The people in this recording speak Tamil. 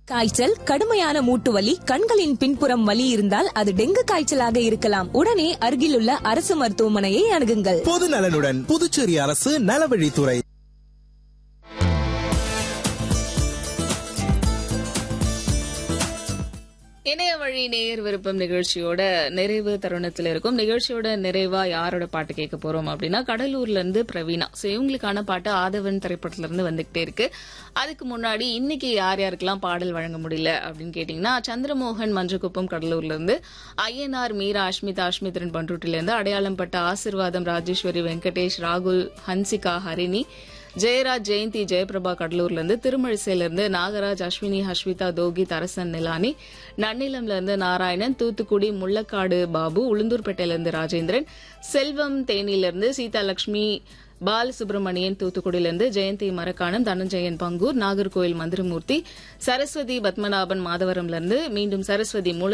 காய்ச்சல் கடுமையான மூட்டு வலி கண்களின் பின்புறம் வலி இருந்தால் அது டெங்கு காய்ச்சலாக இருக்கலாம் உடனே அருகிலுள்ள அரசு மருத்துவமனையை அணுகுங்கள் பொது நலனுடன் புதுச்சேரி அரசு நலவழித்துறை இணைய வழி நேயர் விருப்பம் நிகழ்ச்சியோட நிறைவு தருணத்தில் இருக்கும் நிகழ்ச்சியோட நிறைவா யாரோட பாட்டு கேட்க போறோம் அப்படின்னா கடலூர்ல இருந்து பிரவீனா சோ இவங்களுக்கான பாட்டு ஆதவன் திரைப்படத்துல இருந்து வந்துகிட்டே இருக்கு அதுக்கு முன்னாடி இன்னைக்கு யார் யாருக்கெல்லாம் பாடல் வழங்க முடியல அப்படின்னு கேட்டீங்கன்னா சந்திரமோகன் மஞ்சக்குப்பம் கடலூர்ல இருந்து ஐஎன்ஆர் மீரா அஷ்மிதா அஷ்மித்ரன் பண்ருட்டில இருந்து அடையாளம் பட்ட ஆசிர்வாதம் ராஜேஸ்வரி வெங்கடேஷ் ராகுல் ஹன்சிகா ஹரிணி ஜெயராஜ் ஜெயந்தி ஜெயபிரபா கடலூர்ல இருந்து திருமழிசையில இருந்து நாகராஜ் அஸ்வினி ஹஸ்விதா தோகி தரசன் நிலானி நன்னிலம்ல இருந்து நாராயணன் தூத்துக்குடி முள்ளக்காடு பாபு உளுந்தூர்பேட்டையில இருந்து ராஜேந்திரன் செல்வம் தேனியில இருந்து சீதாலட்சுமி பாலசுப்ரமணியன் தூத்துக்குடியிலிருந்து ஜெயந்தி மரக்காணம் தனஞ்சயன் பங்கூர் நாகர்கோயில் மந்திரமூர்த்தி சரஸ்வதி பத்மநாபன் மாதவரம்ல இருந்து மீண்டும் சரஸ்வதி மூல